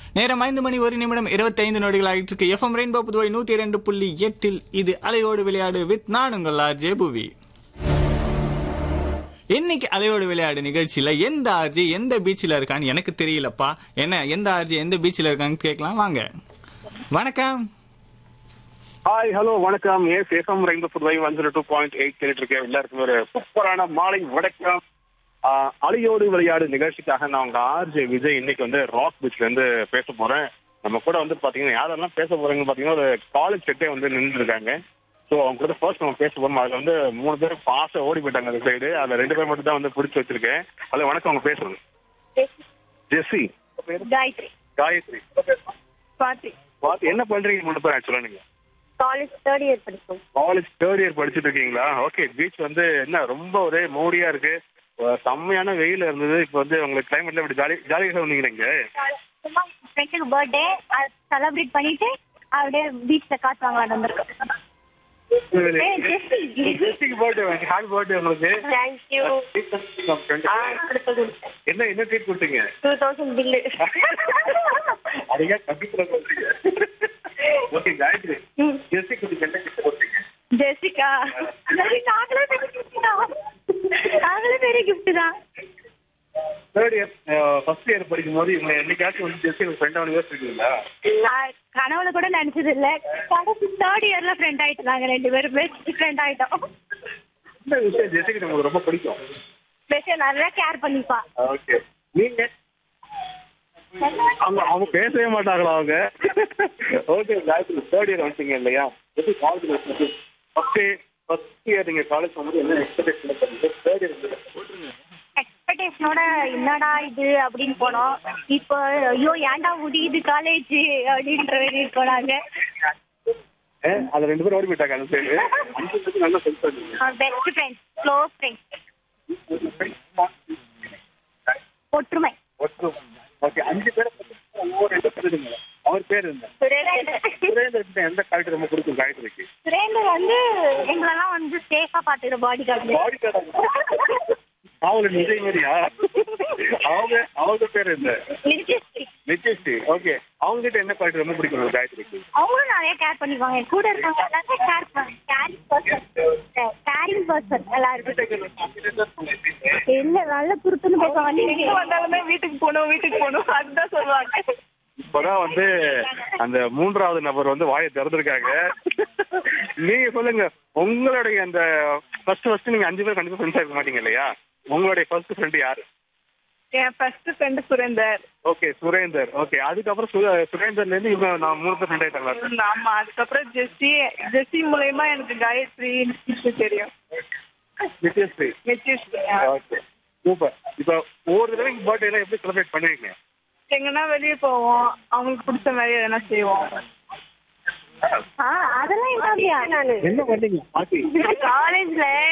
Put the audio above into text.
நேரம் ஐந்து மணி ஒரு நிமிடம் இருபத்தைந்து நொடிகள் ஆயிட்டு இருக்கு எஃப்எம் ரெயின்போ புதுவை நூத்தி இரண்டு புள்ளி எட்டில் இது அலையோடு விளையாடு வித் நான் உங்கள் ஆர்ஜே புவி இன்னைக்கு அலையோடு விளையாடு நிகழ்ச்சியில எந்த ஆர்ஜி எந்த பீச்சில் இருக்கான்னு எனக்கு தெரியலப்பா என்ன எந்த ஆர்ஜி எந்த பீச்சில் இருக்கான்னு கேட்கலாம் வாங்க வணக்கம் ஹாய் ஹலோ வணக்கம் ஏ சேஃபம் rainbow Puduvai one zero two point eight கேட்டு இருக்கேன் எல்லாருக்கும் ஒரு சூப்பரான மாலை வணக்கம் ஆஹ், அலையோடு விளையாடு நிகழ்ச்சிக்காக நான் உங்க ஆர்ஜே விஜய் இன்னைக்கு வந்து ராக் பீச்ல இருந்து பேச போறேன் நம்ம கூட வந்து பாத்தீங்கன்னா யாரெல்லாம் பேச போறீங்கன்னு பாத்தீங்கன்னா ஒரு காலேஜ் செட்டே வந்து நின்று இருக்காங்க ஸோ அவங்க கூட ஃபர்ஸ்ட் நம்ம பேச போறோம் அதுல வந்து மூணு பேர் பாச ஓடி போயிட்டாங்க அந்த சைடு அதுல ரெண்டு பேர் மட்டும் தான் வந்து பிடிச்சி வச்சிருக்கேன் ஹலோ வணக்கம் அவங்க பேசுறது ஜெஸ்ஸி காயத்ரி காயத்ரி சுவாதி பாத்து என்ன பண்றீங்க மூணு பேர் ஆக்சுவலா நீங்க காலேஜ் தேர்ட் இயர் படிக்கும் காலேஜ் தேர்ட் இயர் படிச்சுட்டு இருக்கீங்களா ஓகே பீச் வந்து என்ன ரொம்ப ஒரே மோடியா இருக்கு அஹ் செம்மையான வெயில் இருந்தது இப்போ வந்து உங்களுக்கு கிளைமேட்ல இப்படி ஜாலி ஜாலியாக வந்தீங்க இங்க சும்மா ஃப்ரெண்டுக்கு பர்த்டே அது செலிப்ரேட் பண்ணிட்டு அப்படியே பீச்ல காத்து வாங்கலாம்னு வந்திருக்கோம் ஏய், ஜெஸ்ஸி. ஜெஸ்டிக்கு பர்த்டே ஹாப்பி பர்த்டே உங்களுக்கு தேங்க்யூ என்ன என்ன ட்ரீட் கொடுத்தீங்க டூ தௌசண்ட் பில்லு அதிகா கண்டிப்பா ஓகே காயத்ரி ஜெஸ்டி கொஞ்சம் என்ன கிட்ட கொடுத்தீங்க ஜெசிகா நாங்களே பெரிய கிஃப்ட் தான் நாங்களே பெரிய கிஃப்ட் தான் தேர்ட் இயர் ஃபர்ஸ்ட் இயர் படிக்கும் போது இவங்க என்னைக்காச்சும் வந்து ஜெஸ்டி உங்க ஃப்ரெண்ட் அவனுக்கு யோசிச்சிருக்கீங்களா நான் கனவுல கூட நினைச்சது இல்ல கடைசி தேர்ட் இயர்ல ஃப்ரெண்ட் ஆயிட்டு நாங்க ரெண்டு பேரும் பெஸ்ட் ஃப்ரெண்ட் ஆயிட்டோம் இந்த விஷயம் ஜெஸ்டிக்கு நமக்கு ரொம்ப பிடிக்கும் பெஸ்ட் நல்லா கேர் பண்ணிப்பா ஓகே நீங்க அவங்க அவங்க பேசவே மாட்டாங்களா அவங்க ஓகே காயத்ரி தேர்ட் இயர் வந்துட்டீங்க இல்லையா எப்படி காலேஜ் ஃபர்ஸ்ட் ஃபர்ஸ்ட் இயர் நீங்க காலேஜ் வந்து என்ன எக்ஸ்பெக்டேஷன் பண்ணீங்க தேர்ட் இயர் எக்ஸ்பெக்டேஷனோட என்னடா இது அப்படின்னு போனோம் இப்போ ஐயோ ஏன்டா முடியுது காலேஜ் அப்படின்ற மாதிரி இருக்கோம் நாங்க அது ரெண்டு பேரும் ஓடி போயிட்டாங்க அந்த சைடு அந்த சைடு நல்லா செல்ஃப் பண்ணீங்க பெஸ்ட் ஃப்ரெண்ட்ஸ் க்ளோஸ் ஃப்ரெண்ட்ஸ் ஒற்றுமை ஓகே அஞ்சு பேரை பத்தி ஒவ்வொரு ரெண்டு சொல்லுங்க அவர் பேர் என்ன சுரேந்தர் சுரேந்தர் எந்த காலேஜ் ரொம்ப பிடிக்கும் காயத்ரிக்கு சுரேந்தர் வந்து எங்களெல்லாம் வந்து சேஃபா பாத்துக்கிற பாடி கார்டு பாடி கார்டு அவங்கள நிஜய் மாதிரியா அவங்க அவங்க பேர் என்ன நித்யஸ்ரீ ஓகே அவங்க கிட்ட என்ன குவாலிட்டி ரொம்ப பிடிக்கும் உங்களுக்கு காயத்ரிக்கு அவங்களும் நிறைய கேர் பண்ணிக்குவாங்க என் கூட இருக்காங்க எல்லாமே care caring person caring person எல்லாருக்கும் இல்ல நல்ல குருத்துன்னு பேசுவாங்க எங்க வந்தாலுமே வீட்டுக்கு போகணும் வீட்டுக்கு போகணும் அதுதான் சொல்லுவாங்க இப்பதான் வந்து அந்த மூன்றாவது நபர் வந்து வாயை திறந்திருக்காங்க நீங்க சொல்லுங்க உங்களுடைய அந்த ஃபர்ஸ்ட் ஃபர்ஸ்ட் நீங்க அஞ்சு பேர் கண்டிப்பா ஃப்ரெண்ட்ஸா இருக்க மாட்டீங்க இல்லையா உங்களுடைய ஃபர்ஸ்ட் ஃப்ரெண்ட் யாரு என் first friend Surender okay Surender okay அதுக்கப்புறம் சு- சுரேந்தர்ல இருந்து இவங்க நான் மூணு பேர் ஃப்ரெண்ட் ஆயிட்டாங்களா ஆமா அதுக்கப்புறம் ஜெஸ்ஸி ஜெஸ்ஸி மூலயமா எனக்கு காயத்ரி தெரியும் நித்யஸ்ரீ நித்யஸ்ரீ ஓகே சூப்பர் இப்போ ஒவ்வொரு தடவைக்கு பர்த்டே எல்லாம் எப்படி செலிப்ரேட் பண்ணுவீங்க எங்கன்னா வெளியே போவோம் அவங்களுக்கு பிடிச்ச மாதிரி எதனா செய்வோம் அதெல்லாம் என்ன என்ன பண்ணீங்க பாட்டி காலேஜ்ல